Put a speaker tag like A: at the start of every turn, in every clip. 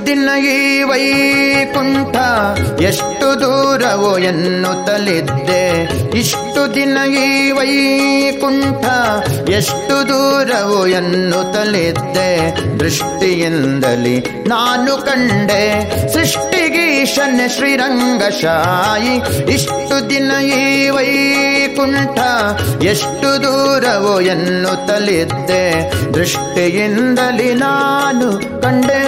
A: ದಿನ ಈ ವೈಕುಂಠ ಎಷ್ಟು ದೂರವೋ ಎನ್ನುತ್ತಲಿದ್ದೆ ಇಷ್ಟು ದಿನ ಈ ವೈಕುಂಠ ಎಷ್ಟು ದೂರವೋ ಎನ್ನುತ್ತಲಿದ್ದೆ ದೃಷ್ಟಿಯಿಂದಲಿ ನಾನು ಕಂಡೆ ಸೃಷ್ಟಿಗೀಶನ ಶ್ರೀರಂಗಶಾಯಿ ಇಷ್ಟು ದಿನ ಈ ವೈಕುಂಠ ಎಷ್ಟು ದೂರವೋ ಎನ್ನುತ್ತಲಿದ್ದೆ ದೃಷ್ಟಿಯಿಂದಲಿ ನಾನು ಕಂಡೆ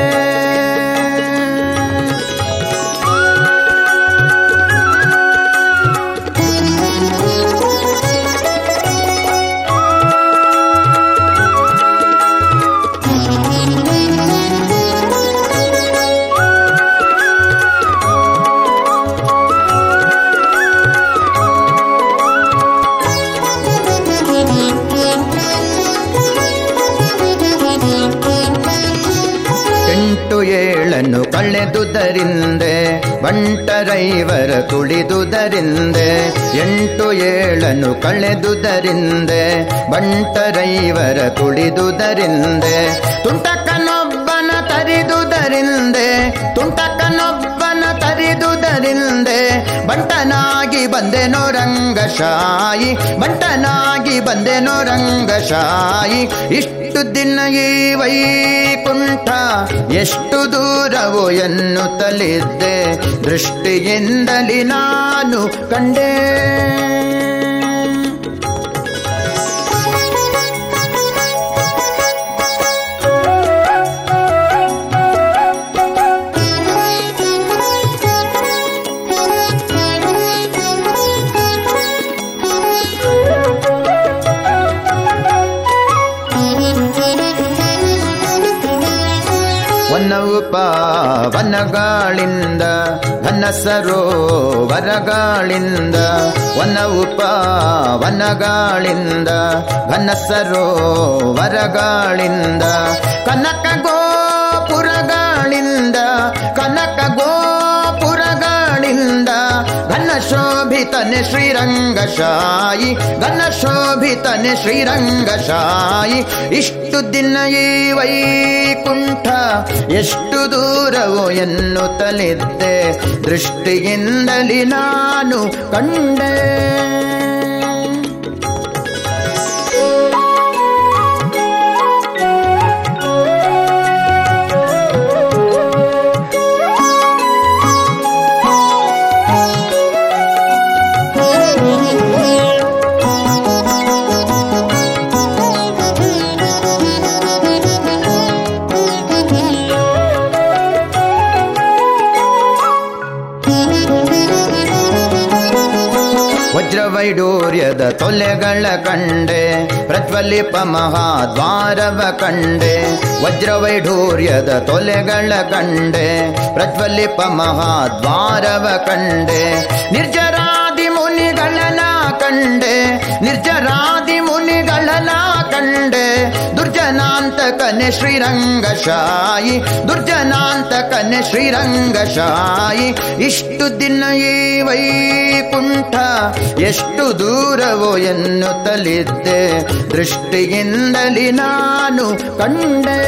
A: ಎಂಟು ಏಳನ್ನು ಕಳೆದುದರಿಂದೆ ಬಂಟರೈವರ ತುಳಿದುದರಿಂದೆ ಎಂಟು ಏಳನ್ನು ಕಳೆದುದರಿಂದೆ ಬಂಟರೈವರ ತುಳಿದುದರಿಂದೆ ತುಂಟಕನೊಬ್ಬನ ತರಿದುದರಿಂದೆ ತುಂಟಕನೊಬ್ಬನ ತರಿದುದರಿಂದೆ ಬಂಟನಾಗಿ ಬಂದೆನೋ ರಂಗಶಾಯಿ ಬಂಟನಾಗಿ ಬಂದೆನೋ ರಂಗಶಾಯಿ ಇಷ್ಟು ದಿನ ಈ ವೈಕುಂಠ ಎಷ್ಟು ದೂರವೋ ಎನ್ನುತ್ತಲಿದ್ದೆ ದೃಷ್ಟಿಯಿಂದಲಿ ನಾನು ಕಂಡೆ ವನವು ಪಾವನಗಳಿಂದ ಘನ ಸರೋವರಗಳಿಂದ ವನವು ಪಾವನಗಳಿಂದ ಘನ ಸರೋವರಗಳಿಂದ ಕನಕ ಗೋಪುರಗಳಿಂದ ಕನಕ ಗೋಪುರಗಳಿಂದ ಘನ ಶೋಭಿತನೆ ಶ್ರೀರಂಗಶಾಯಿ ಘನ ಶೋಭಿತನೆ ಶ್ರೀರಂಗಶಾಯಿ ಇಷ್ಟು ದಿನ ಈ ವೈಕುಂಠ ಎಷ್ಟು ದೂರವೋ ಎನ್ನುತ್ತಲಿದ್ದೆ ದೃಷ್ಟಿಯಿಂದಲಿ ನಾನು ಕಂಡೆ ವಜ್ರವೈಡೂರ್ಯದ ತೊಲೆಗಳ ಕಂಡೆ ಪ್ರಜ್ವಲಿಪ ಮಹಾದ್ವಾರವ ಕಂಡೆ ವಜ್ರವೈಢೂರ್ಯದ ತೊಲೆಗಳ ಕಂಡೆ ಪ್ರಜ್ವಲಿಪ ಮಹಾದ್ವಾರವ ಕಂಡೆ ನಿರ್ಜರಾದಿ ಮುನಿಗಳನ ಕಂಡೆ ನಿರ್ಜರಾದಿ ಮುನಿಗಳನ ಕಂಡೆ ದುರ್ಜನಾಂತಕನೆ ಶ್ರೀರಂಗಶಾಯಿ ದುರ್ಜನಾಂತಕನೆ ಶ್ರೀರಂಗಶಾಯಿ ಇಷ್ಟು ದಿನ ಈ ವೈಕುಂಠ ಎಷ್ಟು ದೂರವೋ ಎನ್ನುತ್ತಲಿದ್ದೆ ದೃಷ್ಟಿಯಿಂದಲಿ ನಾನು ಕಂಡೆ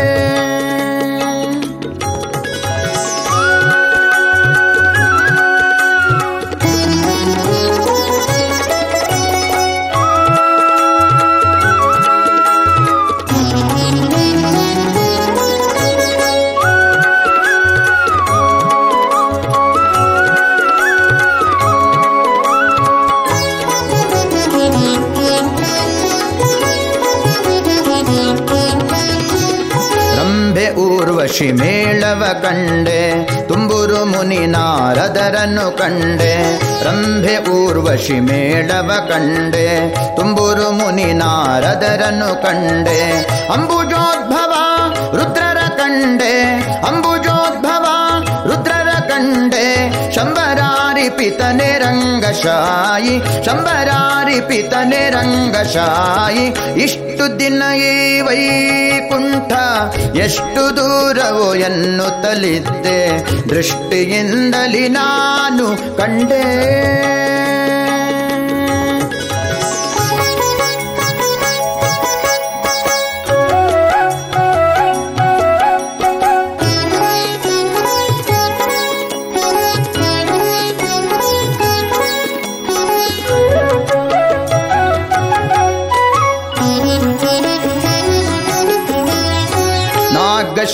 A: ರಂಭೆ ಊರ್ವಶಿ ಮೇಳವ ಕಂಡೆ ತುಂಬುರು ಮುನಿ ನಾರದರನ್ನು ಕಂಡೆ ರಂಭೆ ಊರ್ವಶಿ ಮೇಳವ ಕಂಡೆ ತುಂಬುರು ಮುನಿ ನಾರದರನ್ನು ಕಂಡೆ ಅಂಬುಜೋದ್ಭವ ರುದ್ರರ ಕಂಡೆ ಅಂಬುಜೋದ್ಭವ ರುದ್ರರ ಕಂಡೆ ಶಂಬರಾರಿ ಪಿತನೆ ರಂಗಶಾಯಿ ಶಂಬರಾರಿ ಪಿತನೆ ರಂಗಶಾಯಿ ಇಷ್ಟು ದಿನ ಈ ವೈಕುಂಠ ಎಷ್ಟು ದೂರವೋ ಎನ್ನುತ್ತಲಿದ್ದೆ ದೃಷ್ಟಿಯಿಂದಲಿ ನಾನು ಕಂಡೆ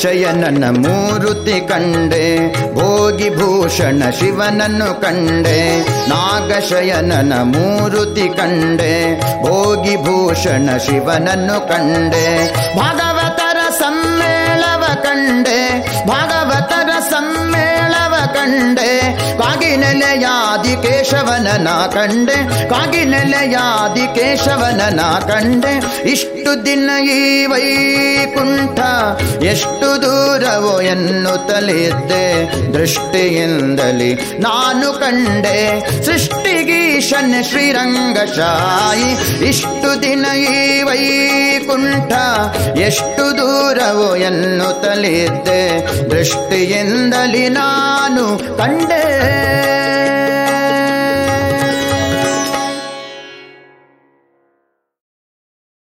A: ನಾಗಶಯನನ ಮೂರುತಿ ಕಂಡೆ ಭೋಗಿ ಭೂಷಣ ಶಿವನನ್ನು ಕಂಡೆ ನಾಗಶಯನನ ಮೂರುತಿ ಕಂಡೆ ಭೋಗಿ ಭೂಷಣ ಶಿವನನ್ನು ಕಂಡೆ ಭಾಗವತರ ಸಮ್ಮೇಳವ ಕಂಡೆ ಭಾಗವತರ ಸಮ್ಮೇಳವ ಕಂಡೆ ಕಾಗಿನೆಲೆಯಾದಿ ಕೇಶವನನ ಕಂಡೆ ಕಾಗಿನೆಲೆಯಾದಿ ಕೇಶವನನ ಕಂಡೆ ಇಷ್ಟು ದಿನ ಈ ವೈಕುಂಠ ಎಷ್ಟು ದೂರವೋ ಎನ್ನುತ್ತಲಿದ್ದೆ ದೃಷ್ಟಿಯಿಂದಲಿ ನಾನು ಕಂಡೆ ಸೃಷ್ಟಿಗೀಶನ್ ಶ್ರೀರಂಗಶಾಯಿ ಇಷ್ಟು ದಿನ ಈ ವೈಕುಂಠ ಎಷ್ಟು ದೂರವೋ ಎನ್ನುತ್ತಲಿದ್ದೆ ದೃಷ್ಟಿಯಿಂದಲಿ ನಾನು ಕಂಡೆ